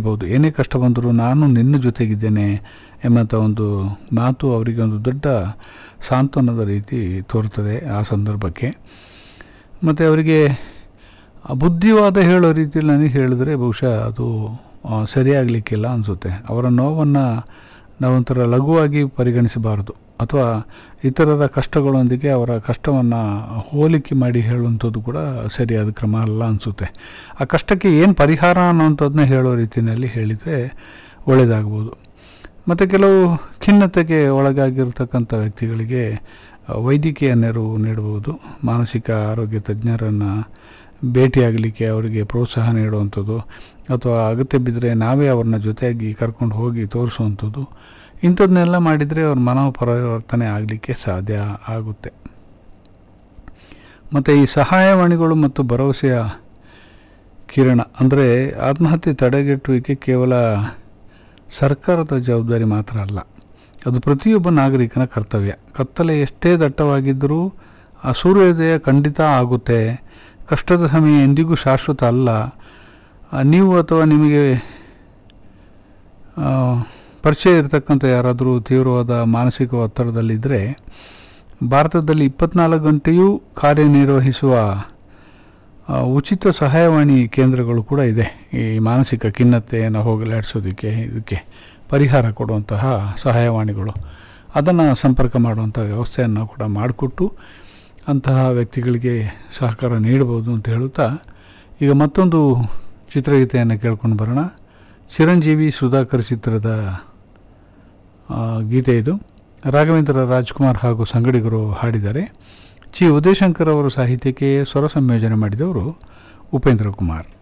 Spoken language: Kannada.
ಹೇಳ್ಬೋದು ಏನೇ ಕಷ್ಟ ಬಂದರೂ ನಾನು ನಿನ್ನ ಜೊತೆಗಿದ್ದೇನೆ ಎಂಬಂಥ ಒಂದು ಮಾತು ಅವರಿಗೆ ಒಂದು ದೊಡ್ಡ ಸಾಂತ್ವನದ ರೀತಿ ತೋರ್ತದೆ ಆ ಸಂದರ್ಭಕ್ಕೆ ಮತ್ತು ಅವರಿಗೆ ಆ ಬುದ್ಧಿವಾದ ಹೇಳೋ ರೀತಿಯಲ್ಲಿ ನನಗೆ ಹೇಳಿದ್ರೆ ಬಹುಶಃ ಅದು ಆ, ಸರಿಯಾಗಲಿಕ್ಕಿಲ್ಲ ಅನಿಸುತ್ತೆ ಅವರ ನೋವನ್ನು ನಾವೊಂಥರ ಲಘುವಾಗಿ ಪರಿಗಣಿಸಬಾರದು ಅಥವಾ ಇತರರ ಕಷ್ಟಗಳೊಂದಿಗೆ ಅವರ ಕಷ್ಟವನ್ನು ಹೋಲಿಕೆ ಮಾಡಿ ಹೇಳುವಂಥದ್ದು ಕೂಡ ಸರಿಯಾದ ಕ್ರಮ ಅಲ್ಲ ಅನಿಸುತ್ತೆ ಆ ಕಷ್ಟಕ್ಕೆ ಏನು ಪರಿಹಾರ ಅನ್ನೋಂಥದ್ದನ್ನ ಹೇಳೋ ರೀತಿಯಲ್ಲಿ ಹೇಳಿದರೆ ಒಳ್ಳೆಯದಾಗ್ಬೋದು ಮತ್ತು ಕೆಲವು ಖಿನ್ನತೆಗೆ ಒಳಗಾಗಿರ್ತಕ್ಕಂಥ ವ್ಯಕ್ತಿಗಳಿಗೆ ಆ, ವೈದ್ಯಕೀಯ ನೆರವು ನೀಡಬಹುದು ಮಾನಸಿಕ ಆರೋಗ್ಯ ತಜ್ಞರನ್ನು ಭೇಟಿಯಾಗಲಿಕ್ಕೆ ಅವರಿಗೆ ಪ್ರೋತ್ಸಾಹ ನೀಡುವಂಥದ್ದು ಅಥವಾ ಅಗತ್ಯ ಬಿದ್ದರೆ ನಾವೇ ಅವ್ರನ್ನ ಜೊತೆಯಾಗಿ ಕರ್ಕೊಂಡು ಹೋಗಿ ತೋರಿಸುವಂಥದ್ದು ಇಂಥದ್ದನ್ನೆಲ್ಲ ಮಾಡಿದರೆ ಅವ್ರ ಮನೋಪರಿವರ್ತನೆ ಆಗಲಿಕ್ಕೆ ಸಾಧ್ಯ ಆಗುತ್ತೆ ಮತ್ತು ಈ ಸಹಾಯವಾಣಿಗಳು ಮತ್ತು ಭರವಸೆಯ ಕಿರಣ ಅಂದರೆ ಆತ್ಮಹತ್ಯೆ ತಡೆಗಟ್ಟುವಿಕೆ ಕೇವಲ ಸರ್ಕಾರದ ಜವಾಬ್ದಾರಿ ಮಾತ್ರ ಅಲ್ಲ ಅದು ಪ್ರತಿಯೊಬ್ಬ ನಾಗರಿಕನ ಕರ್ತವ್ಯ ಕತ್ತಲೆ ಎಷ್ಟೇ ದಟ್ಟವಾಗಿದ್ದರೂ ಆ ಸೂರ್ಯೋದಯ ಖಂಡಿತ ಆಗುತ್ತೆ ಕಷ್ಟದ ಸಮಯ ಎಂದಿಗೂ ಶಾಶ್ವತ ಅಲ್ಲ ಆ, ನೀವು ಅಥವಾ ನಿಮಗೆ ಆ, ಪರಿಚಯ ಇರತಕ್ಕಂಥ ಯಾರಾದರೂ ತೀವ್ರವಾದ ಮಾನಸಿಕ ಒತ್ತಡದಲ್ಲಿದ್ದರೆ ಭಾರತದಲ್ಲಿ ಇಪ್ಪತ್ನಾಲ್ಕು ಗಂಟೆಯೂ ಕಾರ್ಯನಿರ್ವಹಿಸುವ ಆ, ಉಚಿತ ಸಹಾಯವಾಣಿ ಕೇಂದ್ರಗಳು ಕೂಡ ಇದೆ ಈ ಮಾನಸಿಕ ಖಿನ್ನತೆಯನ್ನು ಹೋಗಲಾಡಿಸೋದಕ್ಕೆ ಇದಕ್ಕೆ ಪರಿಹಾರ ಕೊಡುವಂತಹ ಸಹಾಯವಾಣಿಗಳು ಅದನ್ನು ಸಂಪರ್ಕ ಮಾಡುವಂಥ ವ್ಯವಸ್ಥೆಯನ್ನು ಕೂಡ ಮಾಡಿಕೊಟ್ಟು ಅಂತಹ ವ್ಯಕ್ತಿಗಳಿಗೆ ಸಹಕಾರ ನೀಡಬಹುದು ಅಂತ ಹೇಳುತ್ತಾ ಈಗ ಮತ್ತೊಂದು ಚಿತ್ರಗೀತೆಯನ್ನು ಕೇಳ್ಕೊಂಡು ಬರೋಣ ಚಿರಂಜೀವಿ ಸುಧಾಕರ್ ಚಿತ್ರದ ಆ, ಗೀತೆ ಇದು ರಾಘವೇಂದ್ರ ರಾಜ್ಕುಮಾರ್ ಹಾಗೂ ಸಂಗಡಿಗರು ಹಾಡಿದ್ದಾರೆ ಚಿ ಉದಯಶಂಕರ್ ಅವರು ಸಾಹಿತ್ಯಕ್ಕೆ ಸ್ವರ ಸಂಯೋಜನೆ ಮಾಡಿದವರು ಉಪೇಂದ್ರ ಕುಮಾರ್